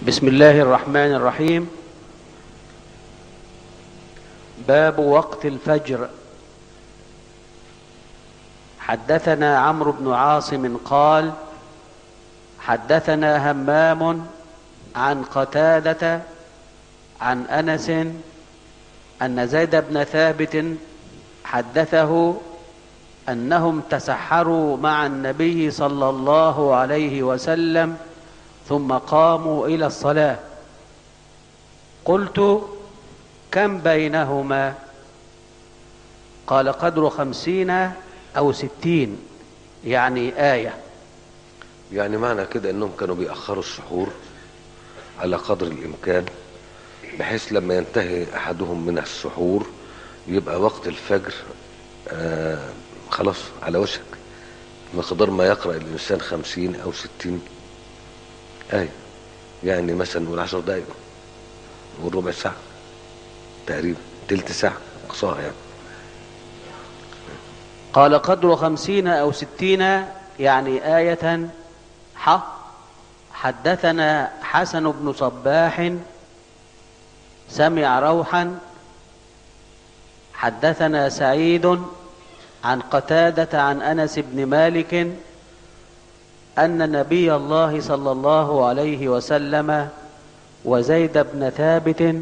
بسم الله الرحمن الرحيم باب وقت الفجر حدثنا عمرو بن عاصم قال حدثنا همام عن قتادة عن أنس أن زيد بن ثابت حدثه أنهم تسحروا مع النبي صلى الله عليه وسلم ثم قاموا إلى الصلاة قلت كم بينهما قال قدر خمسين أو ستين يعني آية يعني معنى كده انهم كانوا بيأخروا السحور على قدر الامكان بحيث لما ينتهي احدهم من السحور يبقى وقت الفجر آه خلاص على وشك مقدار ما يقرأ الانسان خمسين او ستين آية يعني مثلا نقول عشر دقايق نقول ربع ساعة تقريبا تلت ساعة اقصاها يعني قال قدر خمسين أو ستين يعني آية ح حدثنا حسن بن صباح سمع روحا حدثنا سعيد عن قتادة عن أنس بن مالك أن نبي الله صلى الله عليه وسلم وزيد بن ثابت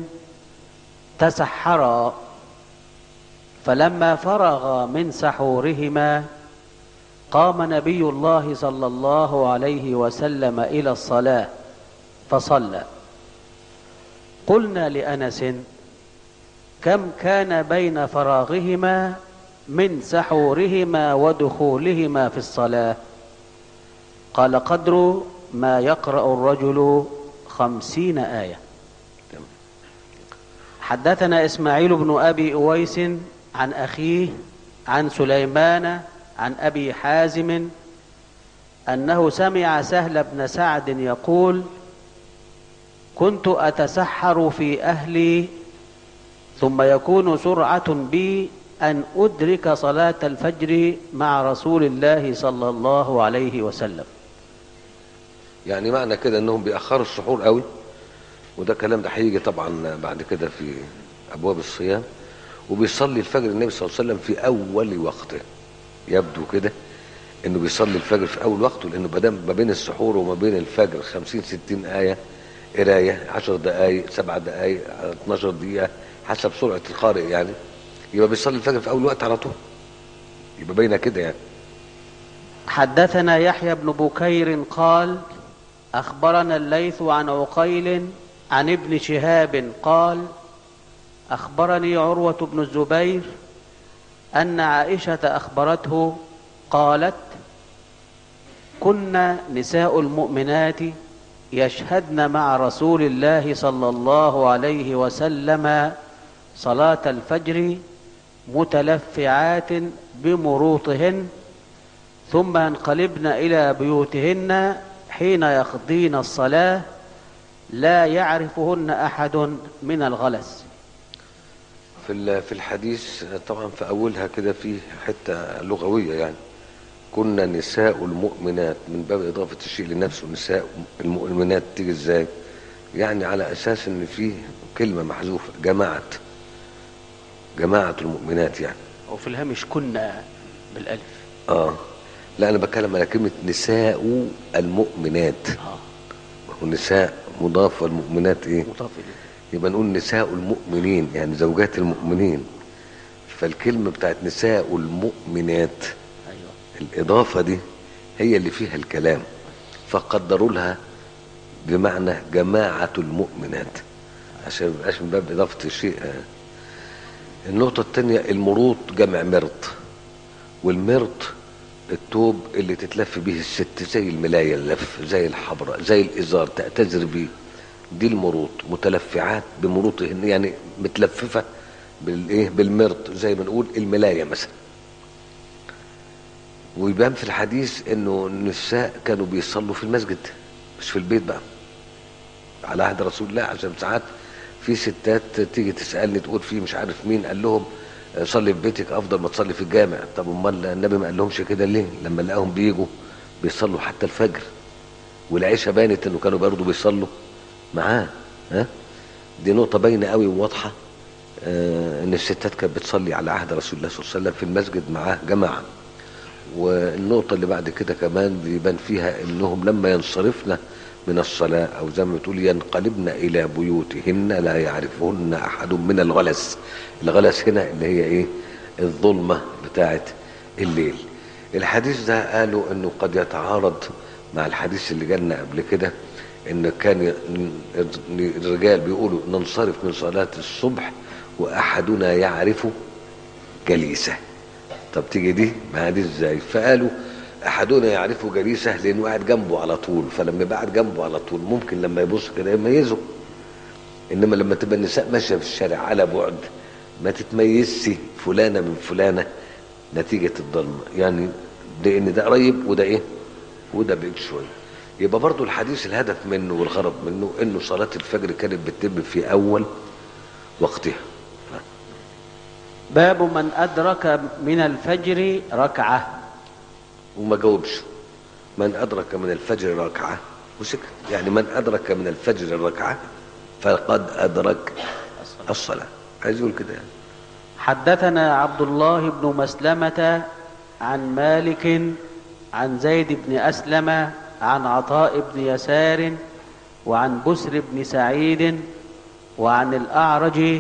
تسحرا فلما فرغ من سحورهما قام نبي الله صلى الله عليه وسلم إلى الصلاة فصلى قلنا لأنس كم كان بين فراغهما من سحورهما ودخولهما في الصلاة قال قدر ما يقرأ الرجل خمسين آية حدثنا إسماعيل بن أبي أويس عن أخيه عن سليمان عن أبي حازم أنه سمع سهل بن سعد يقول كنت أتسحر في أهلي ثم يكون سرعة بي أن أدرك صلاة الفجر مع رسول الله صلى الله عليه وسلم يعني معنى كده انهم بيأخروا السحور قوي وده كلام ده هيجي طبعا بعد كده في ابواب الصيام وبيصلي الفجر النبي صلى الله عليه وسلم في اول وقته يبدو كده انه بيصلي الفجر في اول وقته لانه بدام ما بين السحور وما بين الفجر 50 60 ايه قرايه 10 دقائق 7 دقائق 12 دقيقه حسب سرعه القارئ يعني يبقى بيصلي الفجر في اول وقت على طول يبقى باينه كده يعني حدثنا يحيى بن بكير قال أخبرنا الليث عن عقيل عن ابن شهاب قال أخبرني عروة بن الزبير أن عائشة أخبرته قالت كنا نساء المؤمنات يشهدن مع رسول الله صلى الله عليه وسلم صلاة الفجر متلفعات بمروطهن ثم ينقلبن إلى بيوتهن حين يقضين الصلاة لا يعرفهن أحد من الغلس في في الحديث طبعا في اولها كده في حته لغويه يعني كنا نساء المؤمنات من باب اضافه الشيء لنفسه نساء المؤمنات تيجي ازاي يعني على اساس ان في كلمه محذوفه جماعه جماعه المؤمنات يعني وفي الهامش كنا بالألف اه لا انا بتكلم على كلمه نساء المؤمنات آه. والنساء مضاف والمؤمنات ايه مضاف إليه يبقى نقول نساء المؤمنين يعني زوجات المؤمنين فالكلمة بتاعت نساء المؤمنات أيوة الإضافة دي هي اللي فيها الكلام فقدروا لها بمعنى جماعة المؤمنات عشان ما يبقاش من باب إضافة الشيء آه. النقطة الثانية المروط جمع مرط والمرط التوب اللي تتلف به الست زي الملاية اللف زي الحبرة زي الإزار تأتذر بيه دي المروط متلفعات بمروطهن يعني متلففة بالايه بالمرط زي ما نقول الملاية مثلا ويبان في الحديث انه النساء كانوا بيصلوا في المسجد مش في البيت بقى على عهد رسول الله عشان ساعات في ستات تيجي تسالني تقول في مش عارف مين قال لهم صلي في بيتك افضل ما تصلي في الجامع طب امال النبي ما قالهمش كده ليه لما لقاهم بيجوا بيصلوا حتى الفجر والعيشه بانت انه كانوا برضه بيصلوا معاه ها دي نقطة باينة قوي وواضحة آه ان الستات كانت بتصلي على عهد رسول الله صلى الله عليه وسلم في المسجد معاه جماعة والنقطة اللي بعد كده كمان بيبان فيها انهم لما ينصرفن من الصلاة او زي ما بتقول ينقلبن الى بيوتهن لا يعرفهن احد من الغلس الغلس هنا اللي هي ايه الظلمة بتاعت الليل الحديث ده قالوا انه قد يتعارض مع الحديث اللي جالنا قبل كده ان كان ي- الرجال بيقولوا ننصرف من صلاة الصبح واحدنا يعرف جليسه طب تيجي دي مع دي ازاي فقالوا احدنا يعرف جليسه لانه قاعد جنبه على طول فلما يبقى قاعد جنبه على طول ممكن لما يبص كده يميزه انما لما تبقى النساء ماشيه في الشارع على بعد ما تتميزش فلانه من فلانه نتيجه الظلمه يعني لان ده قريب وده ايه وده بعيد شويه يبقى برضو الحديث الهدف منه والغرض منه انه صلاه الفجر كانت بتتم في اول وقتها باب من أدرك من الفجر ركعة وما جاوبش من أدرك من الفجر ركعة وسكت يعني من أدرك من الفجر ركعة فقد أدرك الصلاة عايز يقول كده يعني حدثنا عبد الله بن مسلمة عن مالك عن زيد بن أسلم عن عطاء بن يسار وعن بسر بن سعيد وعن الأعرج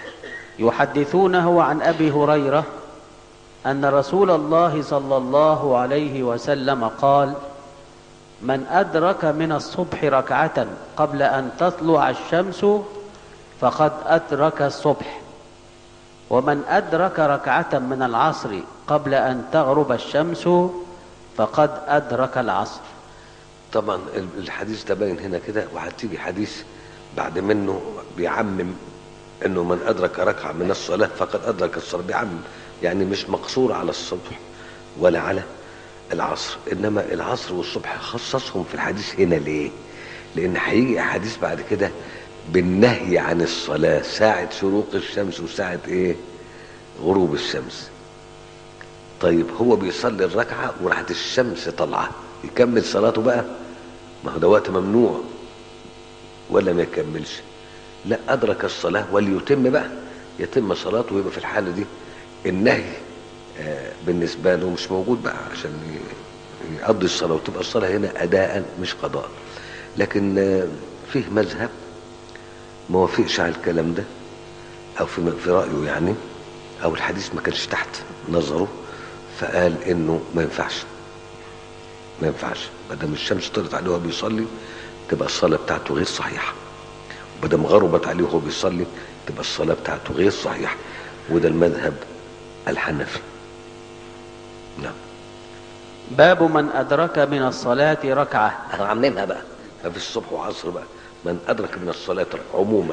يحدثونه عن أبي هريرة أن رسول الله صلى الله عليه وسلم قال من أدرك من الصبح ركعة قبل أن تطلع الشمس فقد أدرك الصبح ومن أدرك ركعة من العصر قبل أن تغرب الشمس فقد أدرك العصر طبعا الحديث ده باين هنا كده وهتيجي حديث بعد منه بيعمم انه من ادرك ركعه من الصلاه فقد ادرك الصلاه بيعمم يعني مش مقصور على الصبح ولا على العصر انما العصر والصبح خصصهم في الحديث هنا ليه لان هيجي احاديث بعد كده بالنهي عن الصلاه ساعه شروق الشمس وساعه ايه غروب الشمس طيب هو بيصلي الركعه وراحت الشمس طالعه يكمل صلاته بقى ما هو ده وقت ممنوع ولا ما يكملش لا أدرك الصلاة وليتم بقى يتم صلاته ويبقى في الحالة دي النهي آه، بالنسبة له مش موجود بقى عشان ي- يقضي الصلاة وتبقى الصلاة هنا أداء مش قضاء لكن آه، فيه مذهب ما وافقش على الكلام ده أو في في رأيه يعني أو الحديث ما كانش تحت نظره فقال إنه ما ينفعش ما ينفعش ما دام الشمس طلعت عليه وهو بيصلي تبقى الصلاة بتاعته غير صحيحة ما دام غربت عليه وهو بيصلي تبقى الصلاة بتاعته غير صحيحة وده المذهب الحنفي نعم باب من أدرك من الصلاة ركعة هنعممها بقى ما في الصبح وعصر بقى من أدرك من الصلاة عموما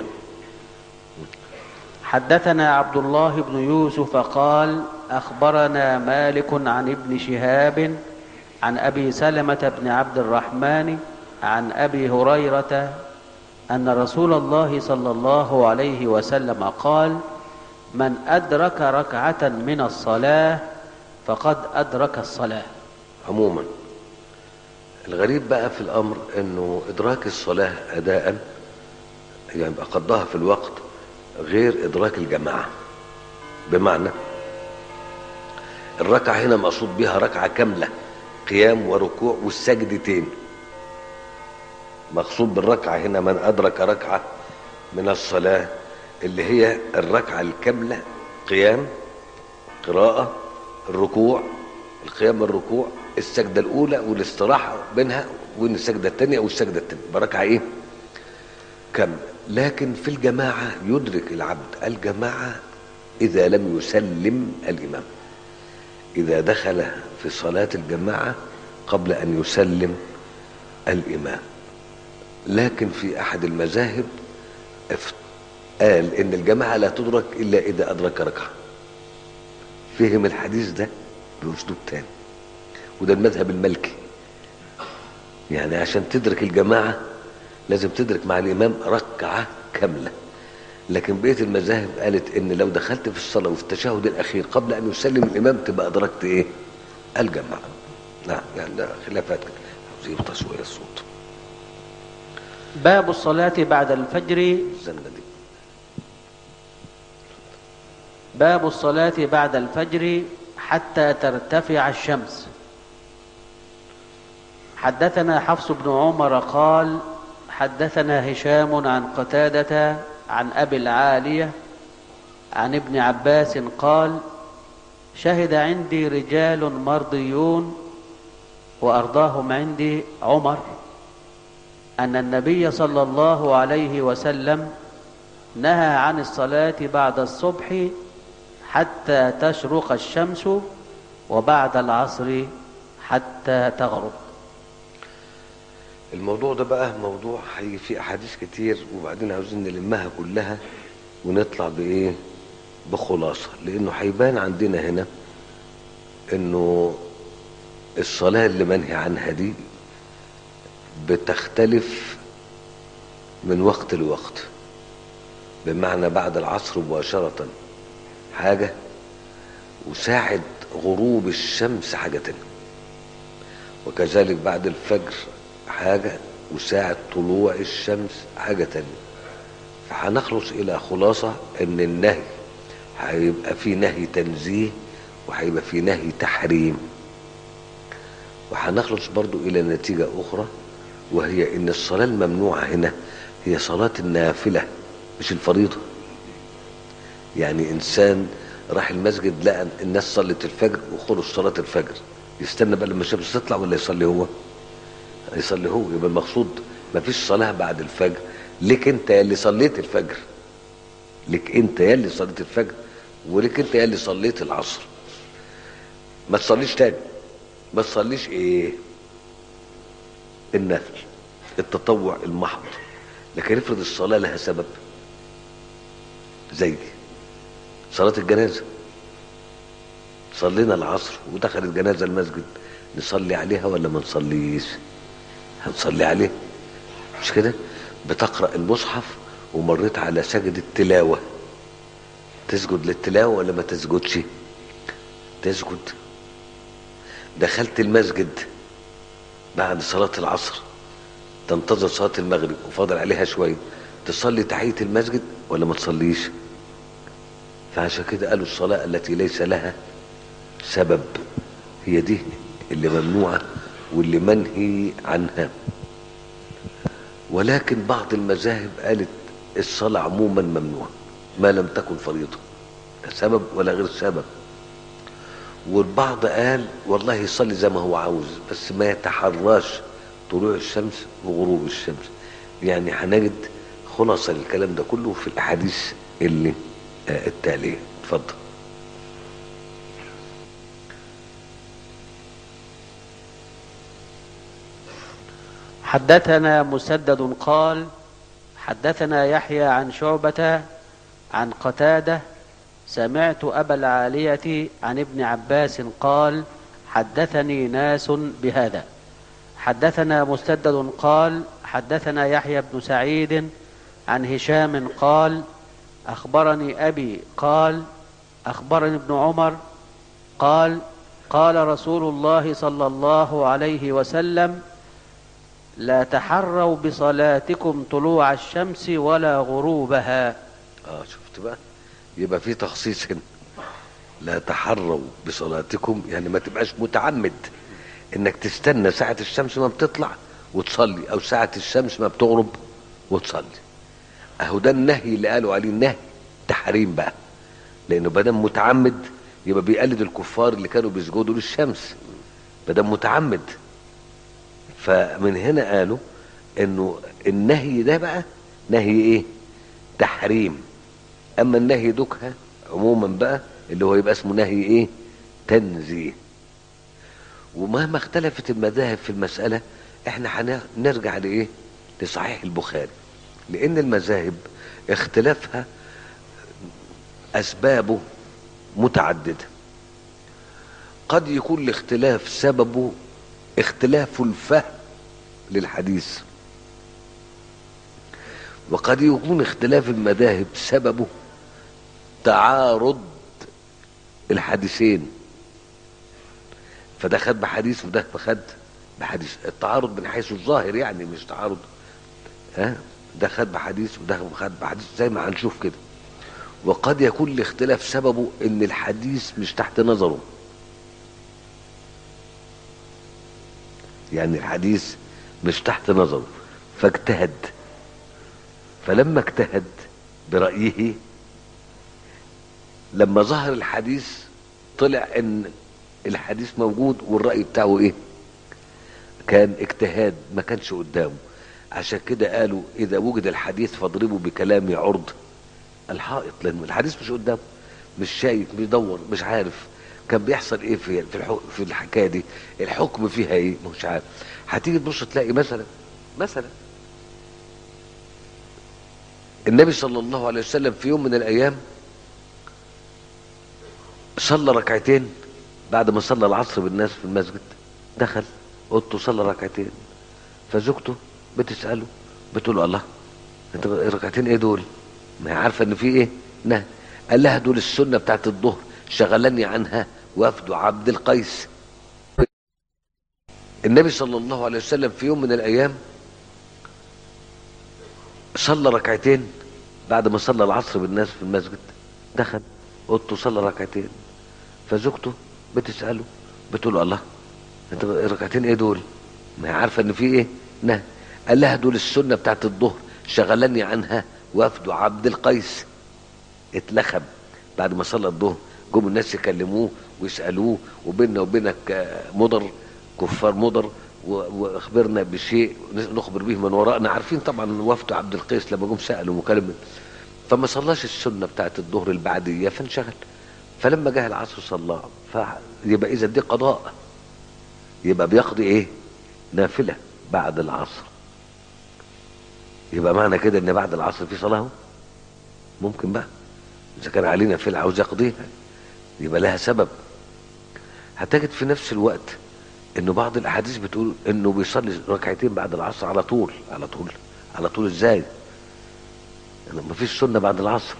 حدثنا عبد الله بن يوسف قال أخبرنا مالك عن ابن شهاب عن أبي سلمة بن عبد الرحمن عن أبي هريرة أن رسول الله صلى الله عليه وسلم قال من أدرك ركعة من الصلاة فقد أدرك الصلاة عموما الغريب بقى في الأمر أنه إدراك الصلاة أداء يعني يبقى قضاها في الوقت غير إدراك الجماعة بمعنى الركعة هنا مقصود بها ركعة كاملة قيام وركوع والسجدتين مقصود بالركعة هنا من أدرك ركعة من الصلاة اللي هي الركعة الكاملة قيام قراءة الركوع القيام الركوع السجدة الأولى والاستراحة بينها وبين السجدة الثانية والسجدة الثانية بركعة إيه؟ كاملة لكن في الجماعة يدرك العبد الجماعة إذا لم يسلم الإمام إذا دخل في صلاة الجماعة قبل أن يسلم الإمام لكن في أحد المذاهب اف- قال إن الجماعة لا تدرك إلا إذا أدرك ركعة فهم الحديث ده بأسلوب تاني وده المذهب الملكي يعني عشان تدرك الجماعة لازم تدرك مع الإمام ركعة كاملة لكن بقية المذاهب قالت إن لو دخلت في الصلاة وفي التشهد الأخير قبل أن يسلم الإمام تبقى أدركت إيه؟ الجماعة نعم يعني ده خلافات كده عاوز يبطأ شوية الصوت باب الصلاة بعد الفجر الزنقة دي باب الصلاة بعد الفجر حتى ترتفع الشمس حدثنا حفص بن عمر قال حدثنا هشام عن قتادة عن أبي العالية عن ابن عباس قال شهد عندي رجال مرضيون وأرضاهم عندي عمر أن النبي صلى الله عليه وسلم نهى عن الصلاة بعد الصبح حتى تشرق الشمس وبعد العصر حتى تغرب الموضوع ده بقى موضوع هيجي فيه احاديث كتير وبعدين عاوزين نلمها كلها ونطلع بايه بخلاصه لانه هيبان عندنا هنا انه الصلاه اللي منهي عنها دي بتختلف من وقت لوقت بمعنى بعد العصر مباشره حاجه وساعه غروب الشمس حاجه تانية وكذلك بعد الفجر حاجة وساعة طلوع الشمس حاجة تانية فهنخلص إلى خلاصة إن النهي هيبقى في نهي تنزيه وهيبقى في نهي تحريم وهنخلص برضو إلى نتيجة أخرى وهي إن الصلاة الممنوعة هنا هي صلاة النافلة مش الفريضة يعني إنسان راح المسجد لقى الناس صلت الفجر وخلص صلاة الفجر يستنى بقى لما الشمس تطلع ولا يصلي هو؟ يصلي هو يبقى المقصود ما فيش صلاة بعد الفجر ليك انت يا اللي صليت الفجر ليك انت يا اللي صليت الفجر وليك انت يا اللي صليت العصر ما تصليش تاني ما تصليش ايه النفل التطوع المحض لكن افرض الصلاة لها سبب زي صلاة الجنازة صلينا العصر ودخلت جنازة المسجد نصلي عليها ولا ما نصليش هنصلي عليه مش كده بتقرأ المصحف ومريت على سجد التلاوة تسجد للتلاوة ولا ما تسجدش تسجد دخلت المسجد بعد صلاة العصر تنتظر صلاة المغرب وفاضل عليها شوية تصلي تحية المسجد ولا ما تصليش فعشان كده قالوا الصلاة التي ليس لها سبب هي دي اللي ممنوعة واللي منهي عنها ولكن بعض المذاهب قالت الصلاة عموما ممنوعة ما لم تكن فريضة لا سبب ولا غير سبب والبعض قال والله يصلي زي ما هو عاوز بس ما يتحراش طلوع الشمس وغروب الشمس يعني هنجد خلاصة الكلام ده كله في الأحاديث اللي آه التالية اتفضل حدثنا مسدد قال حدثنا يحيى عن شعبة عن قتادة سمعت أبا العالية عن ابن عباس قال حدثني ناس بهذا حدثنا مسدد قال حدثنا يحيى بن سعيد عن هشام قال أخبرني أبي قال أخبرني ابن عمر قال قال رسول الله صلى الله عليه وسلم لا تحروا بصلاتكم طلوع الشمس ولا غروبها اه شفت بقى يبقى في تخصيص هنا لا تحروا بصلاتكم يعني ما تبقاش متعمد انك تستنى ساعة الشمس ما بتطلع وتصلي او ساعة الشمس ما بتغرب وتصلي اهو ده النهي اللي قالوا عليه النهي تحريم بقى لانه بدل متعمد يبقى بيقلد الكفار اللي كانوا بيسجدوا للشمس بدل متعمد فمن هنا قالوا انه النهي ده بقى نهي ايه تحريم اما النهي دكها عموما بقى اللي هو يبقى اسمه نهي ايه تنزيه ومهما اختلفت المذاهب في المسألة احنا هنرجع لايه لصحيح البخاري لان المذاهب اختلافها اسبابه متعددة قد يكون الاختلاف سببه اختلاف الفهم للحديث وقد يكون اختلاف المذاهب سببه تعارض الحديثين فده خد بحديث وده خد بحديث التعارض من حيث الظاهر يعني مش تعارض ها ده خد بحديث وده خد بحديث زي ما هنشوف كده وقد يكون الاختلاف سببه ان الحديث مش تحت نظره يعني الحديث مش تحت نظره فاجتهد فلما اجتهد برأيه لما ظهر الحديث طلع ان الحديث موجود والرأي بتاعه ايه كان اجتهاد ما كانش قدامه عشان كده قالوا اذا وجد الحديث فاضربوا بكلام عرض الحائط لان الحديث مش قدامه مش شايف بيدور مش عارف كان بيحصل ايه في في, الحو... في الحكايه دي الحكم فيها ايه مش عارف هتيجي تبص تلاقي مثلا مثلا النبي صلى الله عليه وسلم في يوم من الايام صلى ركعتين بعد ما صلى العصر بالناس في المسجد دخل اوضته صلى ركعتين فزوجته بتساله بتقول له الله انت ركعتين ايه دول ما هي عارفه ان في ايه نهي قال لها دول السنه بتاعت الظهر شغلني عنها وفد عبد القيس النبي صلى الله عليه وسلم في يوم من الايام صلى ركعتين بعد ما صلى العصر بالناس في المسجد دخل اوضته صلى ركعتين فزوجته بتساله بتقول له الله انت ركعتين ايه دول ما هي عارفه ان في ايه نهي قال لها دول السنه بتاعت الظهر شغلني عنها وفد عبد القيس اتلخم بعد ما صلى الظهر جم الناس يكلموه ويسالوه وبيننا وبينك مضر كفار مضر واخبرنا بشيء نخبر به من وراءنا عارفين طبعا وفد عبد القيس لما جم سالوا مكالمه فما صلاش السنه بتاعت الظهر البعديه فانشغل فلما جه العصر صلى فيبقى اذا دي قضاء يبقى بيقضي ايه نافله بعد العصر يبقى معنى كده ان بعد العصر في صلاه ممكن بقى اذا كان علينا فيل عاوز يقضيها يبقى لها سبب هتجد في نفس الوقت انه بعض الاحاديث بتقول انه بيصلي ركعتين بعد العصر على طول على طول على طول ازاي يعني ما فيش سنه بعد العصر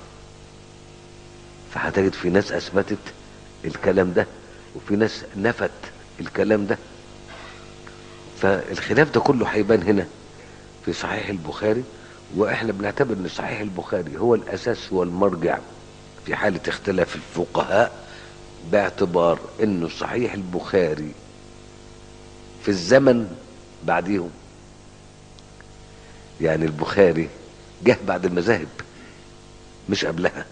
فهتجد في ناس اثبتت الكلام ده وفي ناس نفت الكلام ده فالخلاف ده كله هيبان هنا في صحيح البخاري واحنا بنعتبر ان صحيح البخاري هو الاساس والمرجع في حاله اختلاف الفقهاء باعتبار انه صحيح البخاري في الزمن بعديهم يعني البخاري جه بعد المذاهب مش قبلها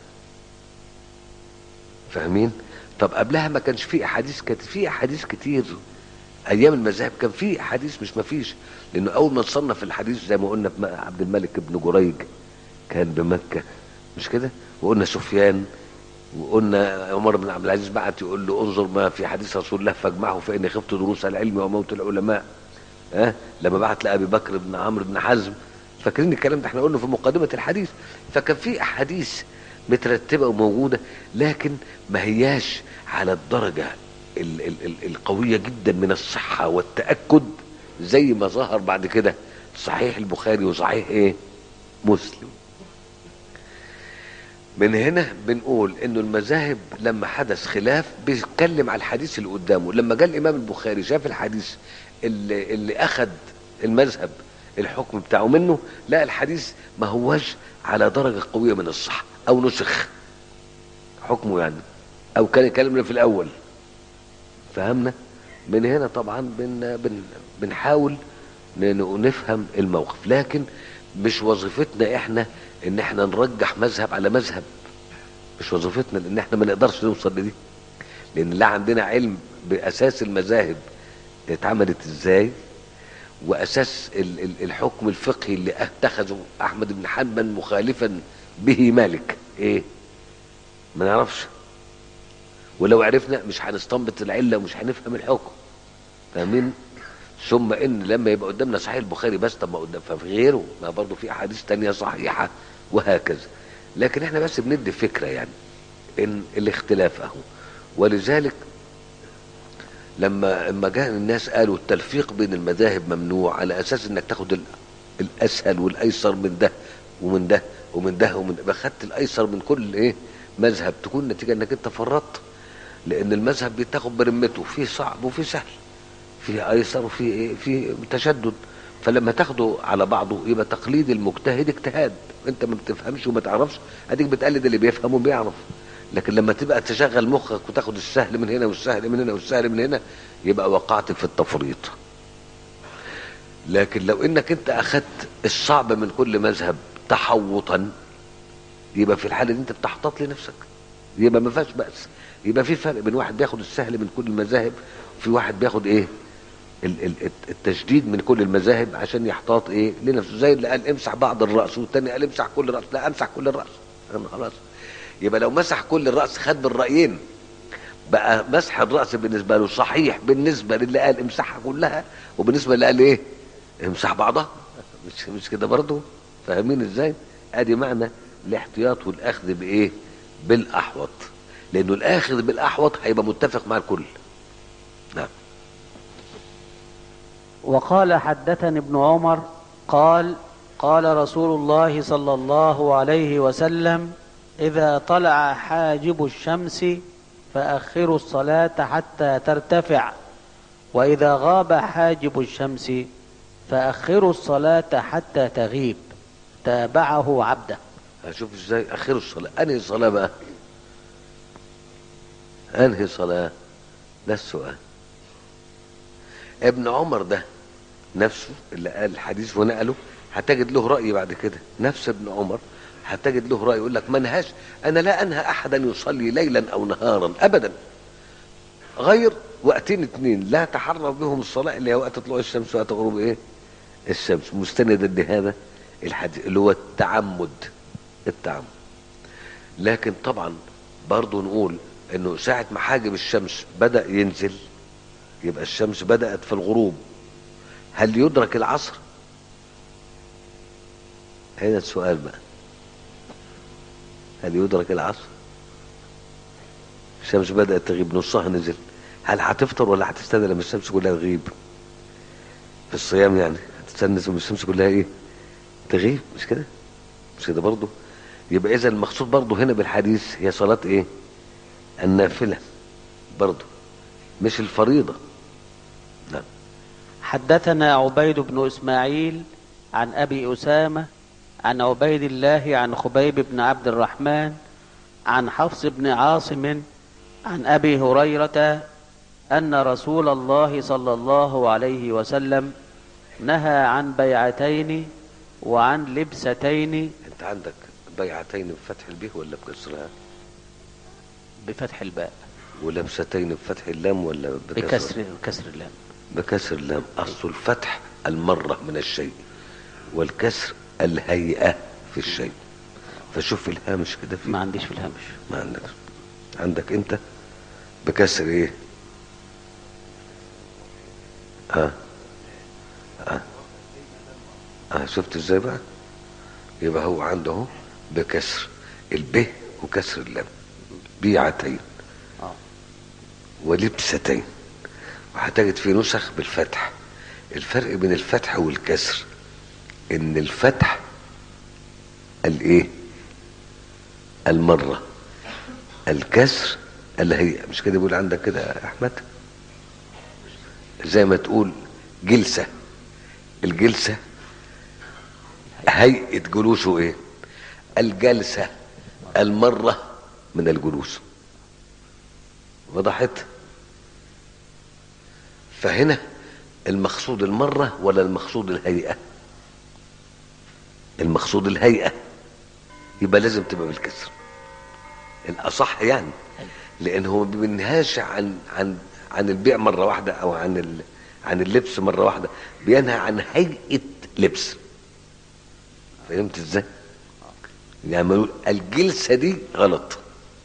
فاهمين طب قبلها ما كانش في احاديث كانت في احاديث كتير ايام المذاهب كان في احاديث مش ما فيش لانه اول ما نصنف الحديث زي ما قلنا في عبد الملك بن جريج كان بمكه مش كده وقلنا سفيان وقلنا عمر بن عبد العزيز بعت يقول له انظر ما في حديث رسول الله فاجمعه فاني خفت دروس العلم وموت العلماء ها أه؟ لما بعت لابي بكر بن عمرو بن حزم فاكرين الكلام ده احنا قلنا في مقدمه الحديث فكان في احاديث مترتبه وموجوده لكن ما هياش على الدرجه ال ال ال القويه جدا من الصحه والتاكد زي ما ظهر بعد كده صحيح البخاري وصحيح ايه مسلم من هنا بنقول انه المذاهب لما حدث خلاف بيتكلم على الحديث اللي قدامه لما جاء الامام البخاري شاف الحديث اللي, اللي اخذ المذهب الحكم بتاعه منه لا الحديث ما هوش على درجة قوية من الصحة او نسخ حكمه يعني او كان كلامنا في الاول فهمنا من هنا طبعا بن بن بنحاول نفهم الموقف لكن مش وظيفتنا احنا ان احنا نرجح مذهب على مذهب مش وظيفتنا لان احنا ما نقدرش نوصل لدي لان لا عندنا علم باساس المذاهب اتعملت ازاي واساس الحكم الفقهي اللي اتخذه احمد بن حنبل مخالفا به مالك ايه ما نعرفش ولو عرفنا مش هنستنبط العله ومش هنفهم الحكم فاهمين ثم ان لما يبقى قدامنا صحيح البخاري بس طب ما قدام ففي غيره ما برضه في احاديث تانية صحيحه وهكذا لكن احنا بس بندي فكره يعني ان الاختلاف اهو ولذلك لما لما جاء الناس قالوا التلفيق بين المذاهب ممنوع على اساس انك تاخد الاسهل والايسر من ده ومن ده ومن ده ومن ده خدت الايسر من كل ايه مذهب تكون نتيجه انك انت فرطت لان المذهب بتاخد برمته فيه صعب وفيه سهل فيه ايسر وفيه ايه فيه تشدد فلما تاخده على بعضه يبقى تقليد المجتهد اجتهاد انت ما بتفهمش وما تعرفش اديك بتقلد اللي بيفهم وبيعرف لكن لما تبقى تشغل مخك وتاخد السهل من هنا والسهل من هنا والسهل من هنا يبقى وقعت في التفريط لكن لو انك انت اخدت الصعب من كل مذهب تحوطا يبقى في الحاله دي انت بتحتاط لنفسك يبقى ما فيهاش بأس يبقى في فرق بين واحد بياخد السهل من كل المذاهب وفي واحد بياخد ايه ال- ال- التشديد من كل المذاهب عشان يحتاط ايه لنفسه زي اللي قال امسح بعض الراس والتاني قال امسح كل الراس لا امسح كل الراس أنا خلاص يبقى لو مسح كل الراس خد بالرايين بقى مسح الراس بالنسبه له صحيح بالنسبه للي قال امسحها كلها وبالنسبه للي قال ايه امسح بعضها مش مش كده برضه فاهمين ازاي ادي معنى الاحتياط والاخذ بايه بالاحوط لانه الاخذ بالاحوط هيبقى متفق مع الكل نعم وقال حدثني ابن عمر قال قال رسول الله صلى الله عليه وسلم إذا طلع حاجب الشمس فأخروا الصلاة حتى ترتفع وإذا غاب حاجب الشمس فأخروا الصلاة حتى تغيب تابعه عبده هشوف ازاي اخر الصلاه انهي صلاه بقى انهي صلاه ده السؤال ابن عمر ده نفسه اللي قال الحديث ونقله هتجد له راي بعد كده نفس ابن عمر هتجد له راي يقول لك ما انهاش انا لا انهى احدا يصلي ليلا او نهارا ابدا غير وقتين اتنين لا تحرم بهم الصلاه اللي هي وقت طلوع الشمس وقت غروب ايه الشمس مستندا لهذا الحديث اللي هو التعمد التعمد لكن طبعا برضو نقول انه ساعة ما حاجب الشمس بدأ ينزل يبقى الشمس بدأت في الغروب هل يدرك العصر هنا السؤال بقى هل يدرك العصر الشمس بدأت تغيب نصها نزل هل هتفطر ولا هتستنى لما الشمس كلها تغيب في الصيام يعني هتستنى لما الشمس كلها ايه تغيب مش كده مش كده برضه يبقى اذا المقصود برضه هنا بالحديث هي صلاة ايه النافلة برضه مش الفريضة نعم حدثنا عبيد بن إسماعيل عن أبي أسامة عن عبيد الله عن خبيب بن عبد الرحمن عن حفص بن عاصم عن أبي هريرة أن رسول الله صلى الله عليه وسلم نهى عن بيعتين وعن لبستين انت عندك بيعتين بفتح البيه ولا بكسرها بفتح الباء ولبستين بفتح اللام ولا بكسر بكسر كسر اللام بكسر اللام اصل الفتح المرة من الشيء والكسر الهيئة في الشيء فشوف الهامش كده فيه ما عنديش في الهامش ما عندك عندك انت بكسر ايه اه اه اه شفت ازاي بقى يبقى هو عنده اهو بكسر الب وكسر اللام بيعتين آه. ولبستين وهتجد في نسخ بالفتح الفرق بين الفتح والكسر ان الفتح الايه المرة الكسر الهيئة مش كده بيقول عندك كده يا احمد زي ما تقول جلسة الجلسة هيئة جلوسه ايه الجلسة المرة من الجلوس وضحت فهنا المقصود المرة ولا المقصود الهيئة المقصود الهيئة يبقى لازم تبقى بالكسر الأصح يعني لأن هو ما بينهاش عن عن عن البيع مرة واحدة أو عن ال عن اللبس مرة واحدة بينهى عن هيئة لبس فهمت ازاي؟ يعني لما يقول الجلسة دي غلط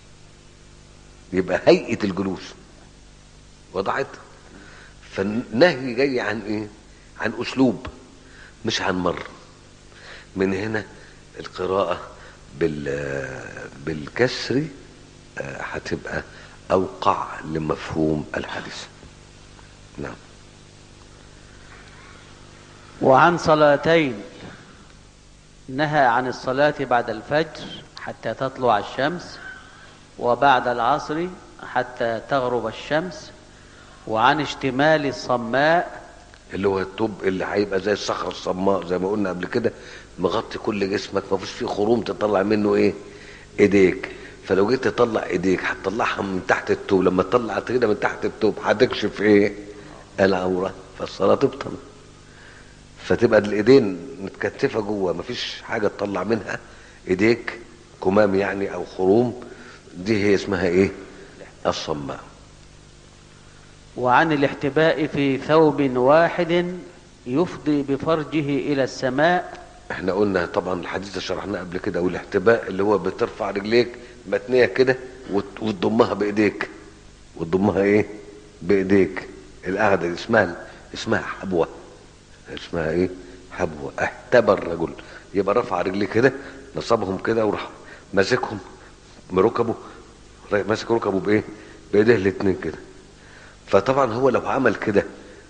يبقى هيئة الجلوس وضعت فالنهي جاي عن ايه عن اسلوب مش عن مر من هنا القراءة بال بالكسر آه، هتبقى اوقع لمفهوم الحديث نعم وعن صلاتين نهى عن الصلاة بعد الفجر حتى تطلع الشمس وبعد العصر حتى تغرب الشمس وعن اشتمال الصماء اللي هو التوب اللي هيبقى زي الصخره الصماء زي ما قلنا قبل كده مغطي كل جسمك ما فيش فيه خروم تطلع منه ايه ايديك فلو جيت تطلع ايديك هتطلعها من تحت التوب لما تطلع كده من تحت التوب هتكشف ايه العوره فالصلاه تبطل فتبقى الايدين متكتفه جوه مفيش حاجه تطلع منها ايديك كمام يعني او خروم دي هي اسمها ايه الصماء وعن الاحتباء في ثوب واحد يفضي بفرجه إلى السماء احنا قلنا طبعا الحديث ده شرحناه قبل كده والاحتباء اللي هو بترفع رجليك متنيه كده وت- وتضمها بايديك وتضمها ايه بايديك القعده دي اسمها اسمها حبوه اسمها ايه حبوه احتبى الرجل يبقى رفع رجليه كده نصبهم كده وراح ماسكهم بركبه ماسك ركبه بايه بايديه الاتنين كده فطبعا هو لو عمل كده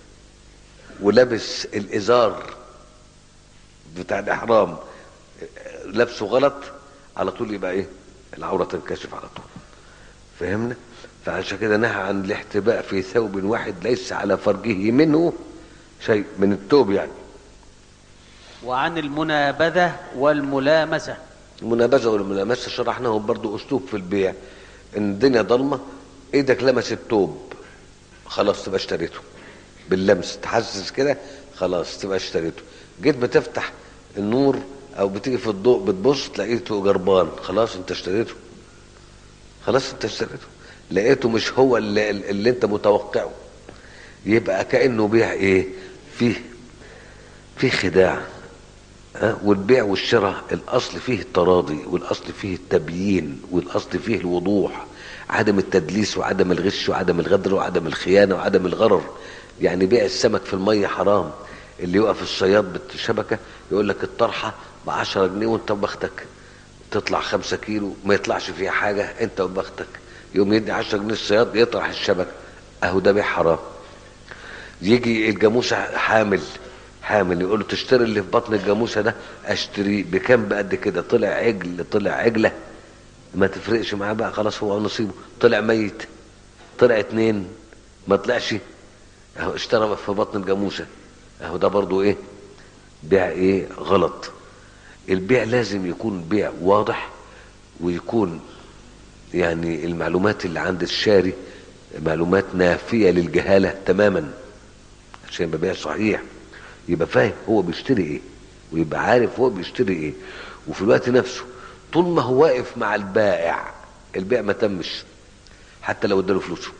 ولابس الازار بتاع الاحرام لابسه غلط على طول يبقى ايه العوره تنكشف على طول فهمنا فعشان كده نهى عن الاحتباء في ثوب واحد ليس على فرجه منه شيء من الثوب يعني وعن المنابذة والملامسة المنابذه والملامسه شرحناهم برضو اسلوب في البيع ان الدنيا ضلمه ايدك لمست الثوب خلاص تبقى اشتريته باللمس تحسس كده خلاص تبقى اشتريته جيت بتفتح النور او بتيجي في الضوء بتبص لقيته جربان خلاص انت اشتريته خلاص انت اشتريته لقيته مش هو اللي, اللي انت متوقعه يبقى كانه بيع ايه فيه فيه خداع ها؟ والبيع والشراء الاصل فيه التراضي والاصل فيه التبيين والاصل فيه الوضوح عدم التدليس وعدم الغش وعدم الغدر وعدم الخيانه وعدم الغرر يعني بيع السمك في الميه حرام اللي يقف الصياد بالشبكه يقول لك الطرحه ب 10 جنيه وانت بختك تطلع خمسة كيلو ما يطلعش فيها حاجه انت وبختك يقوم يدي 10 جنيه الصياد يطرح الشبكه اهو ده بيع حرام يجي الجاموسه حامل حامل يقول له تشتري اللي في بطن الجاموسه ده اشتريه بكام بقد كده طلع عجل طلع عجله ما تفرقش معاه بقى خلاص هو نصيبه طلع ميت طلع اتنين ما طلعش اهو اشترى في بطن الجاموسه اهو ده برضو ايه بيع ايه غلط البيع لازم يكون بيع واضح ويكون يعني المعلومات اللي عند الشاري معلومات نافية للجهالة تماما عشان يبقى بيع صحيح يبقى فاهم هو بيشتري ايه ويبقى عارف هو بيشتري ايه وفي الوقت نفسه طول ما هو واقف مع البائع البيع ما تمش حتى لو اداله فلوسه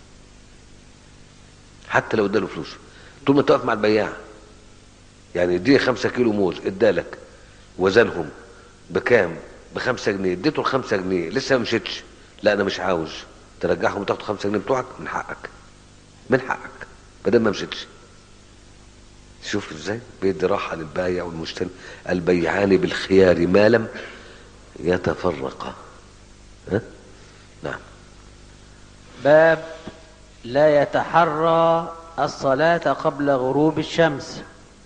حتى لو اداله فلوسه طول ما انت واقف مع البياع يعني اديني خمسة كيلو موز ادالك وزنهم بكام بخمسة جنيه اديته الخمسة جنيه لسه ما مشيتش لا انا مش عاوز ترجعهم وتاخد خمسة جنيه بتوعك من حقك من حقك بدل ما مشيتش شوف ازاي بيدي راحة للبايع والمشتري البيعان بالخيار ما لم يتفرقا ها؟ نعم باب لا يتحرى الصلاة قبل غروب الشمس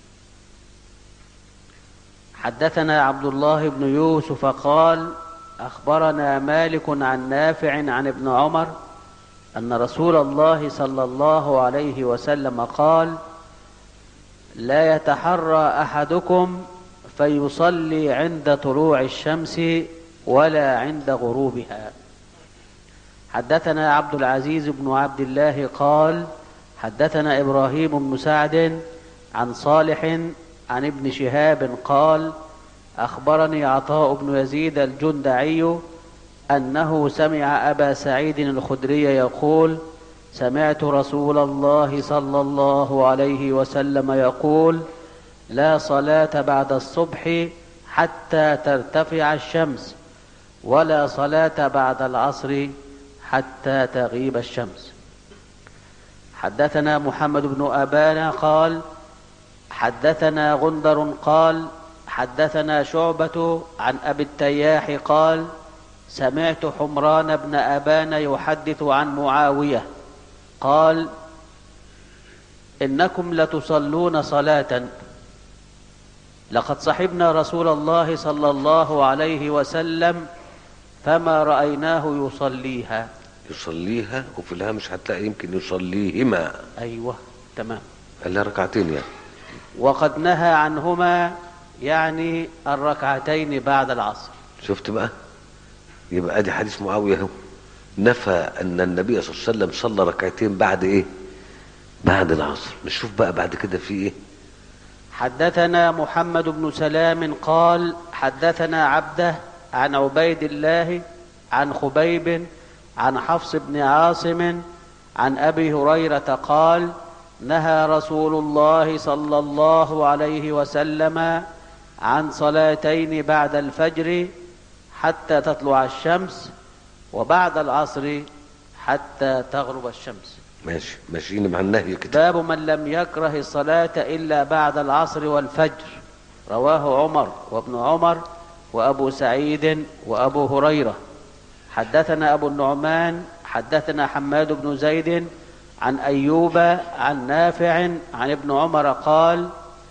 حدثنا عبد الله بن يوسف قال أخبرنا مالك عن نافع عن ابن عمر أن رسول الله صلى الله عليه وسلم قال لا يتحرى أحدكم فيصلي عند طلوع الشمس ولا عند غروبها حدثنا عبد العزيز بن عبد الله قال حدثنا ابراهيم بن سعد عن صالح عن ابن شهاب قال اخبرني عطاء بن يزيد الجندعي انه سمع ابا سعيد الخدري يقول سمعت رسول الله صلى الله عليه وسلم يقول لا صلاه بعد الصبح حتى ترتفع الشمس ولا صلاه بعد العصر حتى تغيب الشمس حدثنا محمد بن أبانا قال حدثنا غندر قال حدثنا شعبة عن أبي التياح قال سمعت حمران بن أبان يحدث عن معاوية قال إنكم لتصلون صلاة لقد صحبنا رسول الله صلى الله عليه وسلم فما رأيناه يصليها يصليها وفي الهامش هتلاقي يمكن يصليهما أيوة تمام قال لها ركعتين يعني وقد نهى عنهما يعني الركعتين بعد العصر شفت بقى يبقى ادي حديث معاويه اهو نفى ان النبي صلى الله عليه وسلم صلى ركعتين بعد ايه بعد العصر نشوف بقى بعد كده في ايه حدثنا محمد بن سلام قال حدثنا عبده عن عبيد الله عن خبيب عن حفص بن عاصم عن ابي هريره قال نهى رسول الله صلى الله عليه وسلم عن صلاتين بعد الفجر حتى تطلع الشمس وبعد العصر حتى تغرب الشمس ماشي ماشيين مع النهي كده باب من لم يكره الصلاة إلا بعد العصر والفجر رواه عمر وابن عمر وأبو سعيد وأبو هريرة حدثنا أبو النعمان حدثنا حماد بن زيد عن أيوب عن نافع عن ابن عمر قال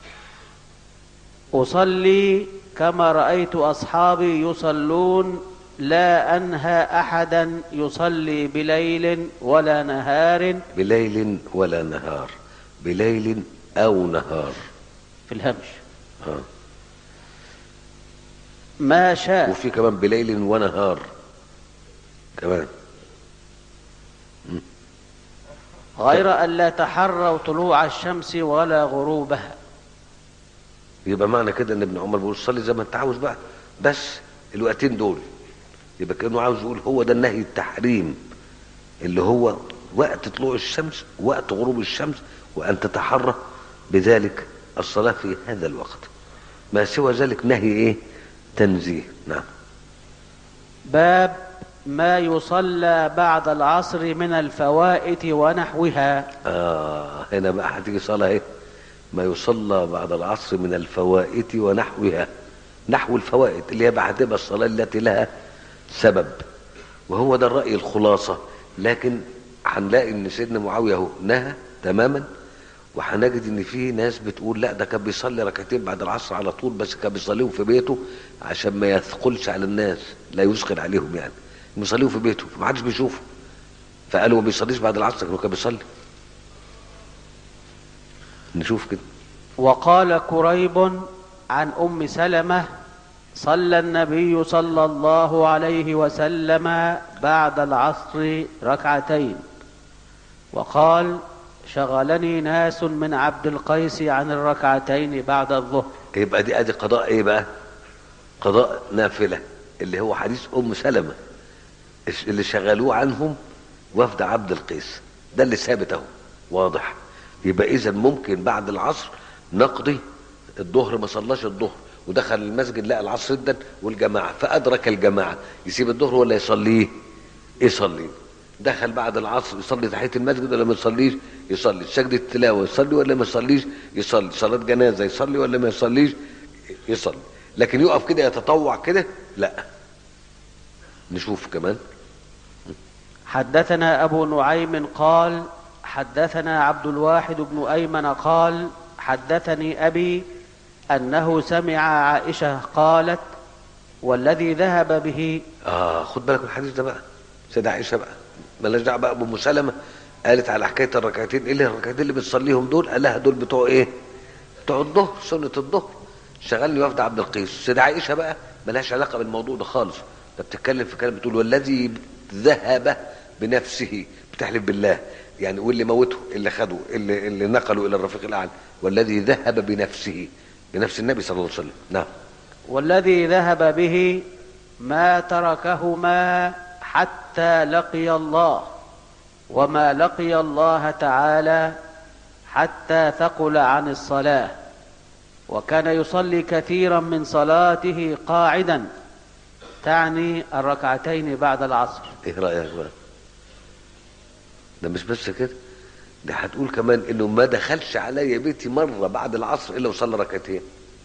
أصلي كما رأيت أصحابي يصلون لا أنهى أحدا يصلي بليل ولا نهار بليل ولا نهار بليل او نهار في الهمش ها ما شاء وفي كمان بليل ونهار كمان غير أن لا تحروا طلوع الشمس ولا غروبها يبقى معنى كده ان ابن عمر بيقول صلي زي ما انت عاوز بقى بس الوقتين دول يبقى كانه عاوز يقول هو ده النهي التحريم اللي هو وقت طلوع الشمس وقت غروب الشمس وان تتحرى بذلك الصلاه في هذا الوقت ما سوى ذلك نهي ايه تنزيه نعم باب ما يصلى بعد العصر من الفوائت ونحوها آه هنا بقى هتيجي صلاة ايه ما يصلى بعد العصر من الفوائت ونحوها نحو الفوائت اللي هي بقى هتبقى الصلاة التي لها سبب وهو ده الرأي الخلاصة لكن هنلاقي ان سيدنا معاوية اهو نهى تماما وهنجد ان في ناس بتقول لا ده كان بيصلي ركعتين بعد العصر على طول بس كان بيصليهم في بيته عشان ما يثقلش على الناس لا يثقل عليهم يعني بيصليهم في بيته فما حدش بيشوفه فقالوا ما بيصليش بعد العصر لكنه كان بيصلي نشوف كده وقال كريب عن ام سلمه صلى النبي صلى الله عليه وسلم بعد العصر ركعتين وقال شغلني ناس من عبد القيس عن الركعتين بعد الظهر يبقى دي ادي قضاء ايه بقى قضاء نافله اللي هو حديث ام سلمه اللي شغلوه عنهم وفد عبد القيس ده اللي ثابت اهو واضح يبقى اذا ممكن بعد العصر نقضي الظهر ما صلاش الظهر ودخل المسجد لقى العصر جدا والجماعه فادرك الجماعه يسيب الظهر ولا يصليه يصلي دخل بعد العصر يصلي تحيه المسجد ولا ما يصليش يصلي سجدة التلاوه يصلي ولا ما يصليش يصلي صلاه جنازه يصلي ولا ما يصليش يصلي لكن يقف كده يتطوع كده لا نشوف كمان حدثنا ابو نعيم قال حدثنا عبد الواحد بن ايمن قال حدثني ابي انه سمع عائشه قالت والذي ذهب به اه خد بالك من الحديث ده بقى سيدة عائشه بقى مالهاش دعوه بقى ابو سلمه قالت على حكايه الركعتين ايه اللي الركعتين اللي بتصليهم دول قال لها دول بتوع ايه بتوع الظهر سنه الظهر شغلني وفد عبد القيس سيدة عائشه بقى ملهاش علاقه بالموضوع ده خالص ده بتتكلم في كلام بتقول والذي ذهب بنفسه بتحلف بالله يعني واللي موته اللي خده اللي, اللي نقله الى الرفيق الاعلى والذي ذهب بنفسه بنفس النبي صلى الله عليه وسلم نعم والذي ذهب به ما تركهما حتى لقي الله وما لقي الله تعالى حتى ثقل عن الصلاه وكان يصلي كثيرا من صلاته قاعدا تعني الركعتين بعد العصر ايه رايك بقى ده مش بس كده ده هتقول كمان انه ما دخلش عليا بيتي مره بعد العصر الا وصلى ركعتين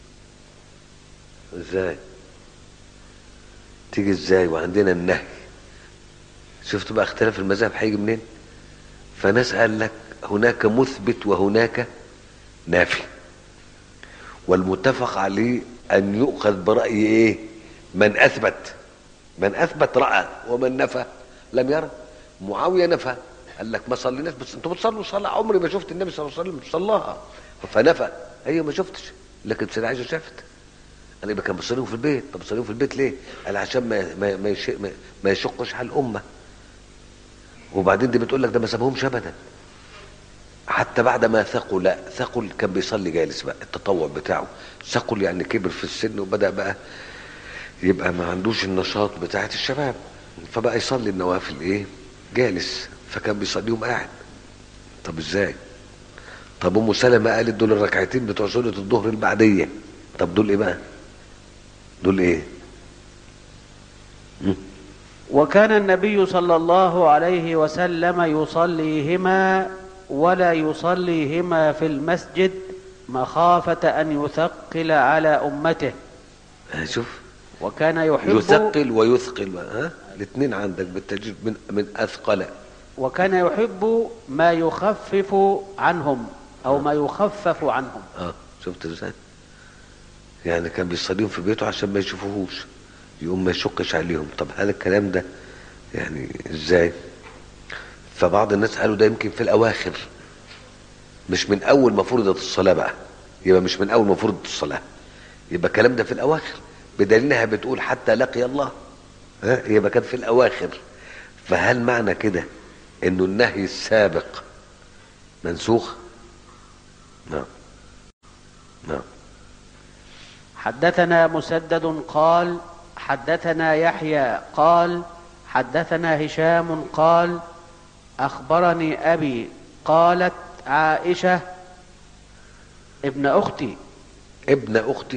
ازاي تيجي ازاي وعندنا النهي شفت بقى اختلاف المذاهب هيجي منين فناس قال لك هناك مثبت وهناك نافي والمتفق عليه ان يؤخذ براي ايه من اثبت من اثبت راى ومن نفى لم يرى معاويه نفى قال لك ما صليناش بس انتوا بتصلوا صلاه عمري ما شفت النبي صلى الله عليه وسلم صلاها فنفى ايوه ما شفتش لكن سيدة عائشه شافت قال يبقى كان بيصليهم في البيت طب بيصليهم في البيت ليه؟ قال عشان ما ما ما, يش... ما, ما يشقش على الامه وبعدين دي بتقول لك ده ما سابهمش ابدا حتى بعد ما ثقل ثقل كان بيصلي جالس بقى التطوع بتاعه ثقل يعني كبر في السن وبدا بقى يبقى ما عندوش النشاط بتاعت الشباب فبقى يصلي النوافل ايه جالس فكان بيصليهم قاعد طب ازاي طب ام سلمة قالت دول الركعتين بتوع سنة الظهر البعدية طب دول ايه بقى دول ايه م? وكان النبي صلى الله عليه وسلم يصليهما ولا يصليهما في المسجد مخافة أن يثقل على أمته ها شوف وكان يحب يثقل ويثقل ها الاثنين عندك بالتجريد من من اثقل وكان يحب ما يخفف عنهم أو ما يخفف عنهم اه شفت ازاي يعني كان بيصليهم في بيته عشان ما يشوفوهوش يقوم ما يشقش عليهم طب هذا الكلام ده يعني ازاي فبعض الناس قالوا ده يمكن في الاواخر مش من اول ما فرضت الصلاه بقى يبقى مش من اول ما فرضت الصلاه يبقى الكلام ده في الاواخر بدليل انها بتقول حتى لقي الله ها يبقى كان في الاواخر فهل معنى كده انه النهي السابق منسوخ نعم نعم حدثنا مسدد قال حدثنا يحيى قال حدثنا هشام قال أخبرني أبي قالت عائشة ابن أختي ابن اختي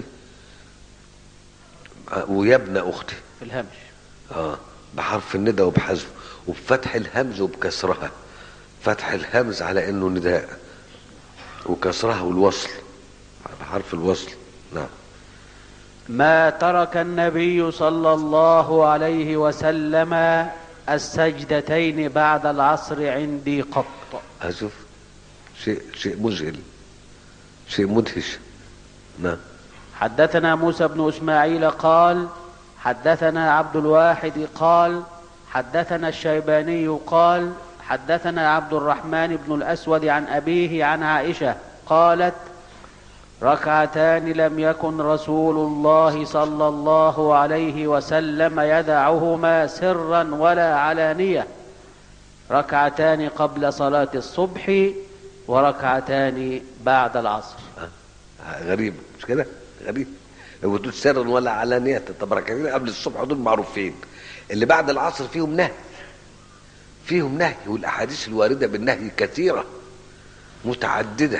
آه، ويا ابن اختي في الهمش اه بحرف الندى وبحذفه وبفتح الهمز وبكسرها فتح الهمز على انه نداء وكسرها والوصل بحرف الوصل نعم ما ترك النبي صلى الله عليه وسلم السجدتين بعد العصر عندي قط اشوف شيء شيء مذهل شيء مدهش نعم حدثنا موسى بن اسماعيل قال حدثنا عبد الواحد قال حدثنا الشيباني قال حدثنا عبد الرحمن بن الاسود عن ابيه عن عائشه قالت ركعتان لم يكن رسول الله صلى الله عليه وسلم يدعهما سرا ولا علانيه ركعتان قبل صلاه الصبح وركعتان بعد العصر آه، غريب مش كده غريب لو بتقول سرا ولا علانية طب ركعتين قبل الصبح دول معروفين اللي بعد العصر فيهم نهي فيهم نهي والاحاديث الوارده بالنهي كثيره متعدده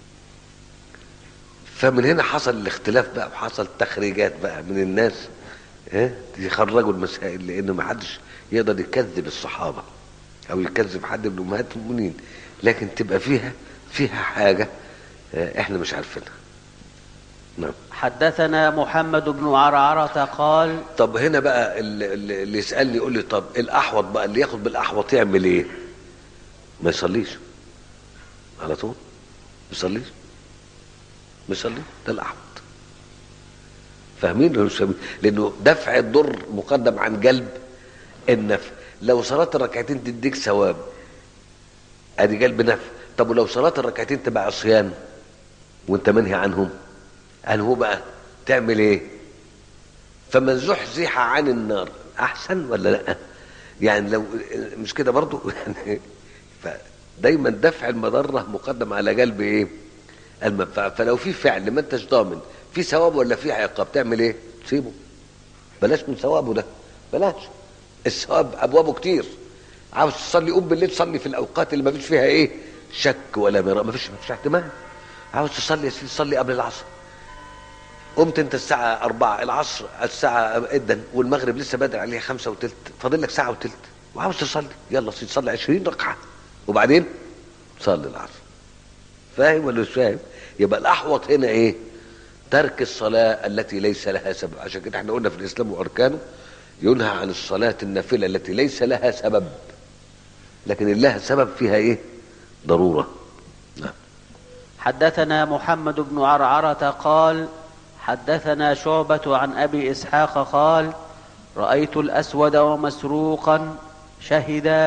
فمن هنا حصل الاختلاف بقى وحصل تخريجات بقى من الناس ها يخرجوا المسائل لان ما حدش يقدر يكذب الصحابه او يكذب حد من امهات المؤمنين لكن تبقى فيها فيها حاجه آه، احنا مش عارفينها نعم حدثنا محمد بن عرعرة قال طب هنا بقى اللي, اللي اللي يسالني يقول لي طب الاحوط بقى اللي ياخد بالاحوط يعمل ايه؟ ما يصليش على طول ما يصليش ما يصليش ده الاحوط فاهمين ولا مش فاهمين؟ لانه دفع الضر مقدم عن جلب النفع لو صلاه الركعتين تديك ثواب ادي جلب نفع طب ولو صلاه الركعتين تبقى عصيان وانت منهي عنهم قال هو بقى تعمل ايه فمن زحزح عن النار احسن ولا لا يعني لو مش كده برضو يعني فدايما دفع المضره مقدم على جلب ايه المنفعه فلو في فعل ما انتش ضامن في ثواب ولا في عقاب تعمل ايه سيبه بلاش من ثوابه ده بلاش الثواب ابوابه كتير عاوز تصلي قوم بالليل صلي في الاوقات اللي ما فيش فيها ايه شك ولا مراء ما فيش ما فيش احتمال عاوز تصلي يا سيدي صلي قبل العصر قمت انت الساعة أربعة العصر الساعة إدا والمغرب لسه بدري عليها خمسة وتلت فاضل لك ساعة وتلت وعاوز تصلي يلا سيدي صلي 20 ركعة وبعدين صلي العصر فاهم ولا مش فاهم؟ يبقى الأحوط هنا إيه؟ ترك الصلاة التي ليس لها سبب عشان كده احنا قلنا في الإسلام وأركانه ينهى عن الصلاة النافلة التي ليس لها سبب لكن اللي لها سبب فيها إيه؟ ضرورة نعم حدثنا محمد بن عرعرة قال حدثنا شعبة عن أبي إسحاق قال رأيت الأسود ومسروقا شهدا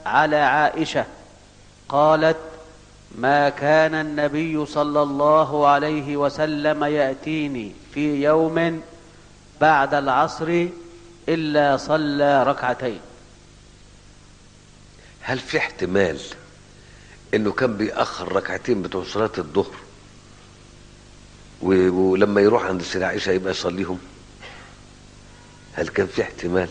على عائشه قالت ما كان النبي صلى الله عليه وسلم ياتيني في يوم بعد العصر الا صلى ركعتين هل في احتمال انه كان بيأخر ركعتين بتوع صلاة الظهر و- ولما يروح عند السيدة عائشة يبقى يصليهم هل كان في احتمال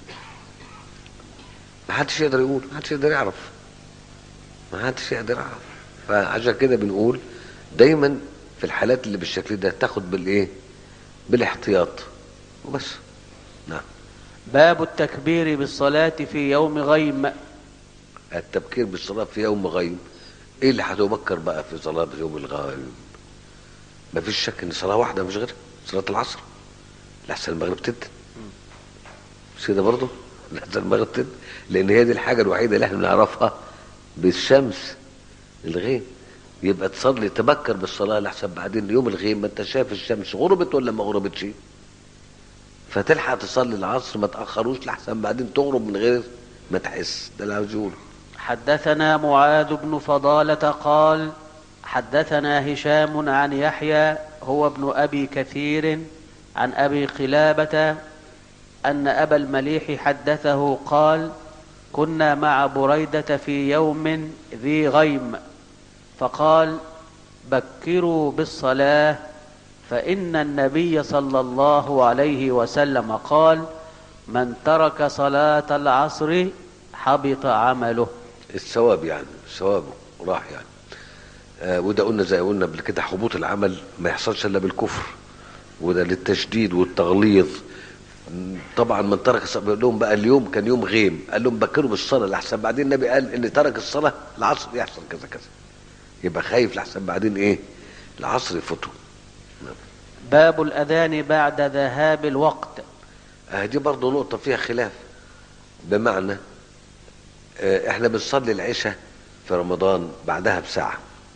ما حدش يقدر يقول ما حدش يقدر يعرف ما حدش يقدر يعرف فعشان كده بنقول دايما في الحالات اللي بالشكل ده تاخد بالايه بالاحتياط وبس نعم باب التكبير بالصلاه في يوم غيم التبكير بالصلاة في يوم غيم ايه اللي هتبكر بقى في صلاة في يوم الغيم ما فيش شك ان صلاة واحدة مش غيرها صلاة العصر لحسن المغرب تد مش كده برضه لحسن المغرب تد لان هي دي الحاجة الوحيدة اللي احنا بنعرفها بالشمس الغيم يبقى تصلي تبكر بالصلاة لحسن بعدين يوم الغيم ما انت شايف الشمس غربت ولا ما غربتش فتلحق تصلي العصر ما تأخروش لحسن بعدين تغرب من غير ما تحس ده اللي عاوز يقوله حدثنا معاذ بن فضالة قال حدثنا هشام عن يحيى هو ابن أبي كثير عن أبي قلابة أن أبا المليح حدثه قال كنا مع بريدة في يوم ذي غيم فقال بكروا بالصلاة فإن النبي صلى الله عليه وسلم قال من ترك صلاة العصر حبط عمله الثواب يعني ثوابه راح يعني آه وده قلنا زي قلنا قبل كده حبوط العمل ما يحصلش الا بالكفر وده للتشديد والتغليظ م، طبعا من ترك الصلاة بيقول لهم بقى اليوم كان يوم غيم قال لهم بكروا بالصلاه لحسن بعدين النبي قال ان ترك الصلاه العصر يحصل كذا كذا يبقى خايف لحسن بعدين ايه العصر يفوته باب الأذان بعد ذهاب الوقت آه دي برضه نقطة فيها خلاف بمعنى آه احنا بنصلي العشاء في رمضان بعدها بساعة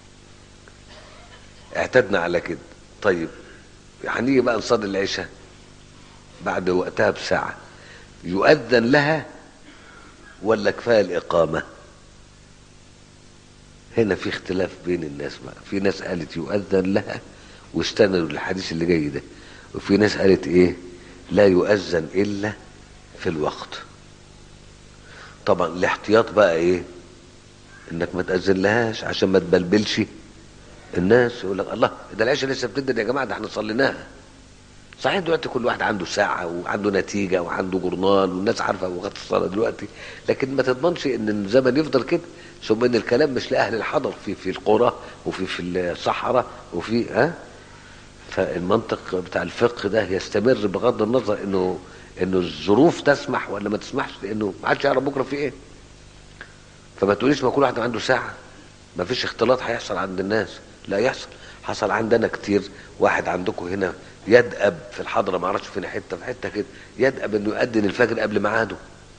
اعتدنا على كده طيب هنيجي بقى نصلي العشاء بعد وقتها بساعة يؤذن لها ولا كفاية الإقامة هنا في اختلاف بين الناس بقى في ناس قالت يؤذن لها واستندوا للحديث اللي جاي ده وفي ناس قالت ايه لا يؤذن الا في الوقت طبعا الاحتياط بقى ايه انك ما تأذن لهاش عشان ما تبلبلش الناس يقول لك الله ده العشاء لسه بتبدا يا جماعه ده احنا صليناها صحيح دلوقتي كل واحد عنده ساعة وعنده نتيجة وعنده جورنال والناس عارفة وقت الصلاة دلوقتي لكن ما تضمنش ان الزمن يفضل كده ثم ان الكلام مش لأهل الحضر في في القرى وفي في الصحراء وفي ها فالمنطق بتاع الفقه ده يستمر بغض النظر انه انه الظروف تسمح ولا ما تسمحش لانه ما حدش يعرف بكره في ايه فما تقوليش ما كل واحد عنده ساعة ما فيش اختلاط هيحصل عند الناس لا يحصل حصل عندنا كتير واحد عندكم هنا يدأب في الحضرة ما اعرفش فين حتة في حتة كده يدأب انه يؤذن الفجر قبل ميعاده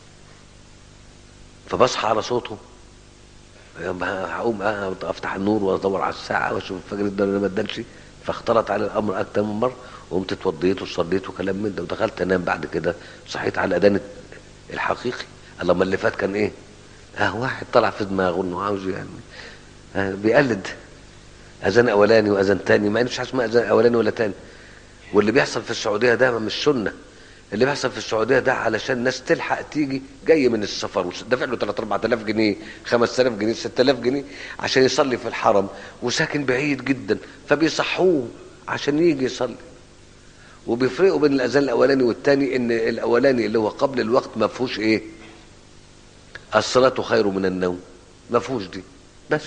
فبصحى على صوته هقوم افتح النور وادور على الساعة واشوف الفجر ده ولا ما ادانش فاختلط على الامر اكتر من مرة وقمت اتوضيت وصليت وكلام من ده ودخلت انام بعد كده صحيت على الاذان الحقيقي اللهم اللي فات كان ايه؟ اه واحد طلع في دماغه انه عاوز يعني آه بيقلد اذان اولاني واذان تاني ما فيش حاجه اسمها اذان اولاني ولا تاني واللي بيحصل في السعوديه ده مش سنه اللي بيحصل في السعوديه ده علشان الناس تلحق تيجي جاي من السفر ودافع له 3 4000 جنيه 5000 جنيه 6000 جنيه عشان يصلي في الحرم وساكن بعيد جدا فبيصحوه عشان يجي يصلي وبيفرقوا بين الاذان الاولاني والثاني ان الاولاني اللي هو قبل الوقت ما فيهوش ايه الصلاه خير من النوم ما فيهوش دي بس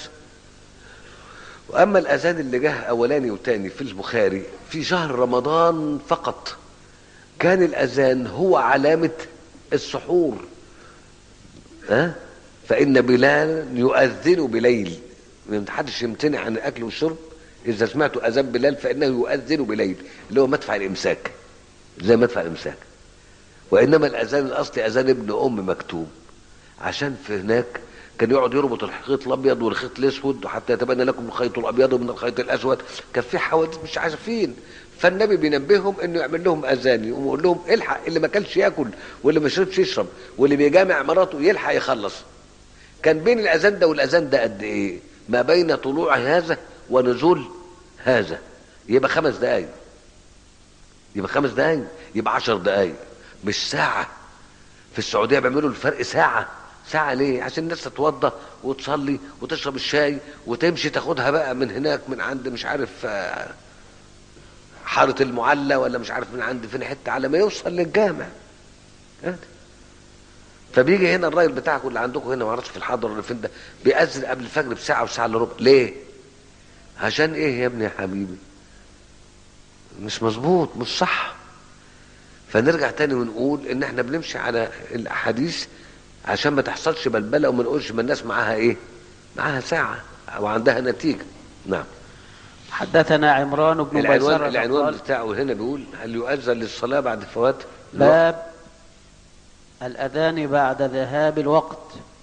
واما الاذان اللي جه اولاني وتاني في البخاري في شهر رمضان فقط كان الاذان هو علامه السحور ها فان بلال يؤذن بليل ما حدش يمتنع عن الاكل والشرب اذا سمعت اذان بلال فانه يؤذن بليل اللي هو مدفع الامساك زي مدفع الامساك وانما الاذان الاصلي اذان ابن ام مكتوب عشان في هناك كان يقعد يربط الخيط الابيض والخيط الاسود حتى يتبين لكم الخيط الابيض من الخيط الاسود كان في حوادث مش عارفين فالنبي بينبههم انه يعمل لهم اذان يقوم يقول لهم الحق اللي ما كلش ياكل واللي ما شربش يشرب واللي بيجامع مراته يلحق يخلص كان بين الاذان ده والاذان ده قد ايه ما بين طلوع هذا ونزول هذا يبقى خمس دقايق يبقى خمس دقايق يبقى عشر دقايق مش ساعة في السعودية بيعملوا الفرق ساعة ساعة ليه؟ عشان الناس تتوضى وتصلي وتشرب الشاي وتمشي تاخدها بقى من هناك من عند مش عارف آه، حارة المعلى ولا مش عارف من عند فين حتة على ما يوصل للجامع هادي. فبيجي هنا الراجل بتاعكم اللي عندكم هنا ما اعرفش في الحضر ولا فين ده بيأذن قبل الفجر بساعة وساعة الا ربع ليه؟ عشان ايه يا ابني يا حبيبي؟ مش مظبوط مش صح فنرجع تاني ونقول ان احنا بنمشي على الاحاديث عشان ما تحصلش بلبله وما نقولش ما الناس معاها ايه؟ معاها ساعه او عندها نتيجه نعم حدثنا عمران بن العنوان ميسرة العنوان قال بتاعه هنا بيقول هل يؤذن للصلاه بعد فوات الوقت؟ باب الأذان بعد ذهاب الوقت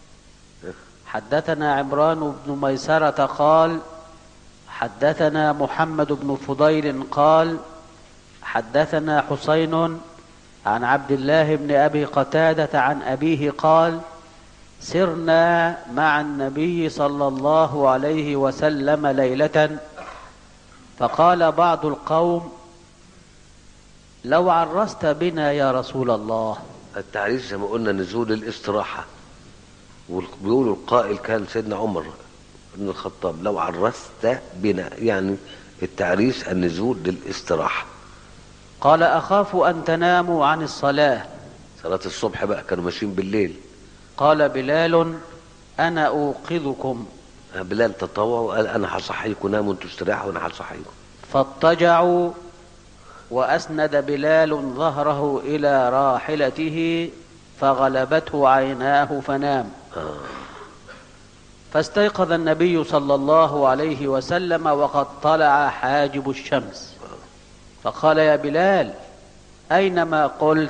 حدثنا عمران بن ميسرة قال حدثنا محمد بن فضيل قال حدثنا حسين عن عبد الله بن أبي قتادة عن أبيه قال سرنا مع النبي صلى الله عليه وسلم ليلة فقال بعض القوم لو عرست بنا يا رسول الله التعريس زي ما قلنا نزول الاستراحه وبيقولوا القائل كان سيدنا عمر بن الخطاب لو عرست بنا يعني التعريس النزول للاستراحه قال أخاف أن تناموا عن الصلاة صلاه الصبح بقى كانوا ماشيين بالليل قال بلال أنا أوقظكم بلال تطوع وقال انا هصحيكم ناموا انتوا استراحوا وانا هصحيكم فاضطجعوا وأسند بلال ظهره إلى راحلته فغلبته عيناه فنام آه. فاستيقظ النبي صلى الله عليه وسلم وقد طلع حاجب الشمس فقال يا بلال أين ما قلت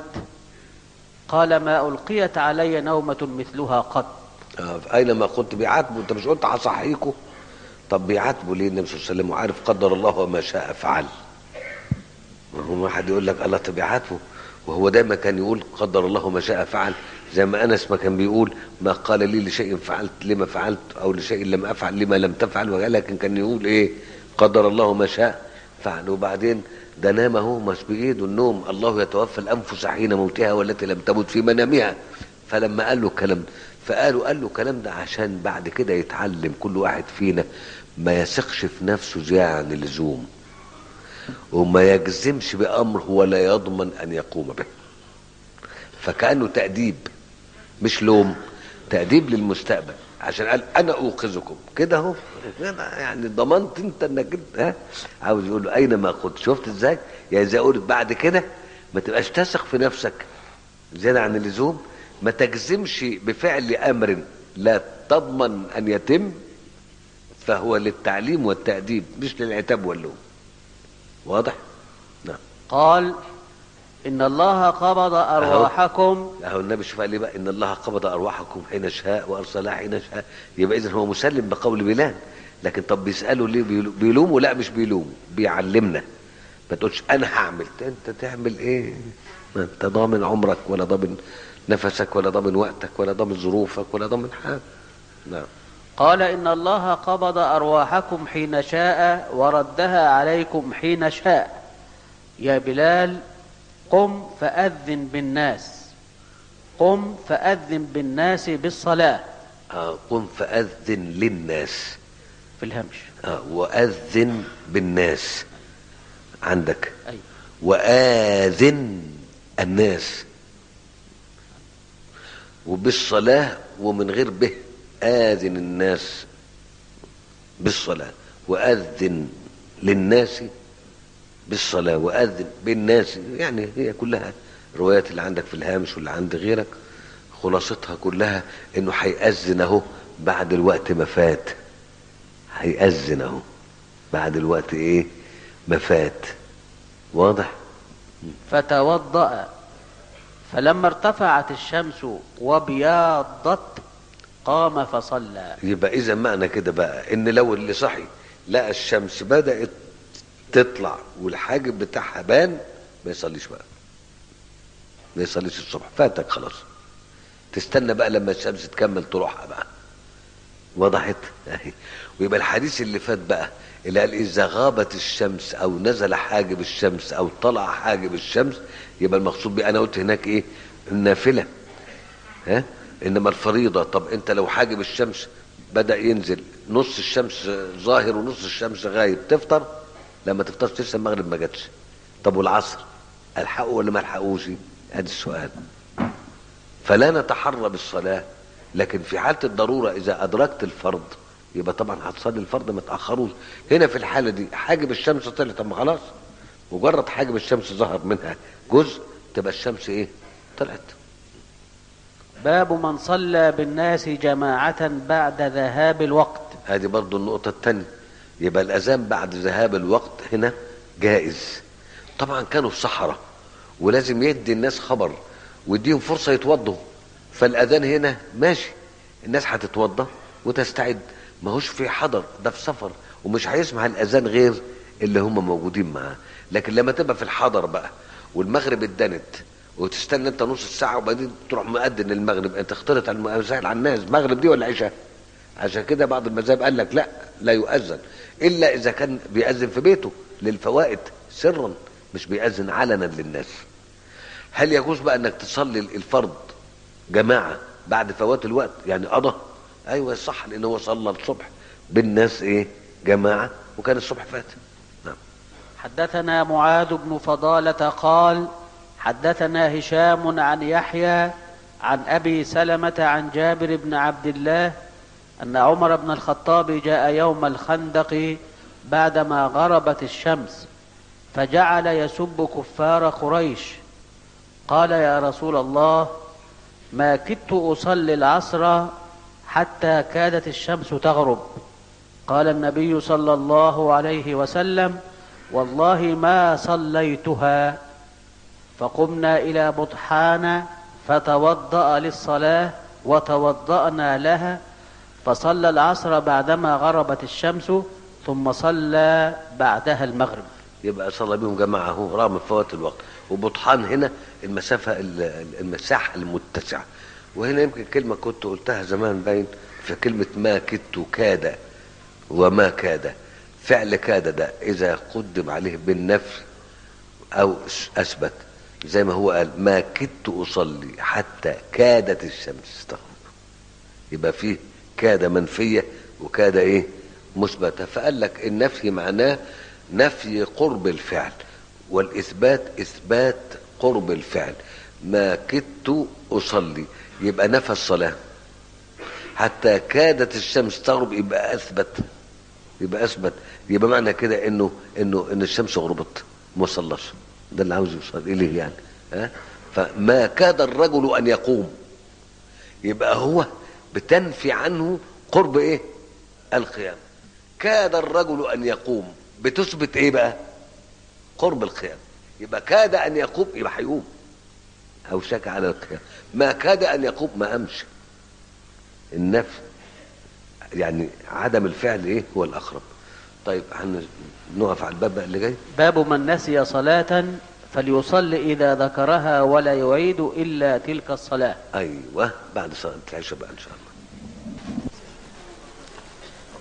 قال ما ألقيت علي نومة مثلها قط آه. اينما كنت بيعاتبوا انت مش قلت هصحيكم طب بيعاتبوا ليه النبي صلى الله عليه وسلم وعارف قدر الله وما شاء فعل ما هو واحد يقول لك الله طب بيعاتبه وهو دايما كان يقول قدر الله ما شاء فعل زي ما انس ما كان بيقول ما قال لي لشيء فعلت لما فعلت او لشيء لم افعل لما لم تفعل ولكن كان يقول ايه قدر الله ما شاء فعل وبعدين ده نام هو مش بايده النوم الله يتوفى الانفس حين موتها والتي لم تمت في منامها فلما قال له الكلام ده فقالوا قال له الكلام ده عشان بعد كده يتعلم كل واحد فينا ما يثقش في نفسه زيادة عن اللزوم وما يجزمش بأمر ولا يضمن أن يقوم به فكأنه تأديب مش لوم تأديب للمستقبل عشان قال أنا أوقظكم كده أهو كده يعني ضمنت أنت إنك أنت ها عاوز يقول له أينما كنت شفت إزاي؟ يعني زي أقول بعد كده ما تبقاش تثق في نفسك زيادة عن اللزوم ما تجزمش بفعل أمر لا تضمن أن يتم فهو للتعليم والتأديب مش للعتاب واللوم واضح؟ نعم قال إن الله قبض أرواحكم اهو النبي شوف قال لي بقى ان الله قبض ارواحكم حين شاء وارسلها حين شاء يبقى اذا هو مسلم بقول بلال لكن طب بيسالوا ليه بيلو- بيلوموا لا مش بيلوموا بيعلمنا ما تقولش انا هعمل انت تعمل ايه ما انت ضامن عمرك ولا ضامن نفسك ولا ضامن وقتك ولا ضامن ظروفك ولا ضامن حاجه نعم قال إن الله قبض أرواحكم حين شاء وردها عليكم حين شاء يا بلال قم فأذن بالناس قم فأذن بالناس بالصلاة آه قم فاذن للناس في الهمش آه واذن بالناس عندك أي وآذن الناس وبالصلاة ومن غير به آذن الناس بالصلاة وأذن للناس بالصلاة وأذن بالناس يعني هي كلها الروايات اللي عندك في الهامش واللي عند غيرك خلاصتها كلها انه هيأذن اهو بعد الوقت ما فات هيأذن اهو بعد الوقت ايه ما فات واضح فتوضأ فلما ارتفعت الشمس وبياضت قام فصلى يبقى اذا معنى كده بقى ان لو اللي صحي لقى الشمس بدات تطلع والحاجب بتاعها بان ما يصليش بقى ما يصليش الصبح فاتك خلاص تستنى بقى لما الشمس تكمل طلوعها بقى وضحت اهي ويبقى الحديث اللي فات بقى اللي قال اذا غابت الشمس او نزل حاجب الشمس او طلع حاجب الشمس يبقى المقصود بيه انا قلت هناك ايه النافله ها انما الفريضه طب انت لو حاجب الشمس بدا ينزل نص الشمس ظاهر ونص الشمس غايب تفطر لما تفطرش لسه المغرب ما جاتش طب والعصر الحقه ولا ما الحقوش ادي السؤال فلا نتحرى بالصلاه لكن في حاله الضروره اذا ادركت الفرض يبقى طبعا هتصلي الفرض ما تاخروش هنا في الحاله دي حاجب الشمس طلع طب ما خلاص مجرد حاجب الشمس ظهر منها جزء تبقى الشمس ايه طلعت باب من صلى بالناس جماعة بعد ذهاب الوقت هذه برضو النقطة الثانية يبقى الأذان بعد ذهاب الوقت هنا جائز طبعا كانوا في صحراء ولازم يدي الناس خبر ويديهم فرصة يتوضوا فالأذان هنا ماشي الناس هتتوضى وتستعد ما هوش في حضر ده في سفر ومش هيسمع الأذان غير اللي هم موجودين معاه لكن لما تبقى في الحضر بقى والمغرب اتدنت وتستنى انت نص ساعة وبعدين تروح مؤذن المغرب انت اختلط على المسائل على الناس مغرب دي ولا عشاء عشان كده بعض المذاهب قال لك لا لا يؤذن الا اذا كان بيأذن في بيته للفوائد سرا مش بيأذن علنا للناس هل يجوز بقى انك تصلي الفرض جماعة بعد فوات الوقت يعني قضى ايوه صح لان هو صلى الصبح بالناس ايه جماعة وكان الصبح فات نعم حدثنا معاذ بن فضالة قال حدثنا هشام عن يحيى عن ابي سلمه عن جابر بن عبد الله ان عمر بن الخطاب جاء يوم الخندق بعدما غربت الشمس فجعل يسب كفار قريش قال يا رسول الله ما كدت اصلي العصر حتى كادت الشمس تغرب قال النبي صلى الله عليه وسلم والله ما صليتها فقمنا إلى بطحان فتوضأ للصلاة وتوضأنا لها فصلى العصر بعدما غربت الشمس ثم صلى بعدها المغرب يبقى صلى بهم جماعة هو رغم فوات الوقت وبطحان هنا المسافة المساحة المتسعة وهنا يمكن كلمة كنت قلتها زمان باين في كلمة ما كدت كاد وما كاد فعل كاد ده إذا قدم عليه بالنفي أو أثبت زي ما هو قال ما كدت أصلي حتى كادت الشمس تغرب يبقى فيه كاد منفية وكاد إيه مثبتة فقال لك النفي معناه نفي قرب الفعل والإثبات إثبات قرب الفعل ما كدت أصلي يبقى نفى الصلاة حتى كادت الشمس تغرب يبقى أثبت يبقى أثبت يبقى معنى كده إنه إنه إن الشمس غربت ما صلاش ده اللي عاوز يوصل إليه يعني ها فما كاد الرجل أن يقوم يبقى هو بتنفي عنه قرب إيه القيام كاد الرجل أن يقوم بتثبت إيه بقى قرب القيام يبقى كاد أن يقوم يبقى هيقوم أو شك على القيام ما كاد أن يقوم ما أمشي النفي يعني عدم الفعل إيه هو الأقرب طيب هنقف على الباب اللي جاي باب من نسي صلاة فليصلي إذا ذكرها ولا يعيد إلا تلك الصلاة أيوه بعد صلاة العشاء بقى إن شاء الله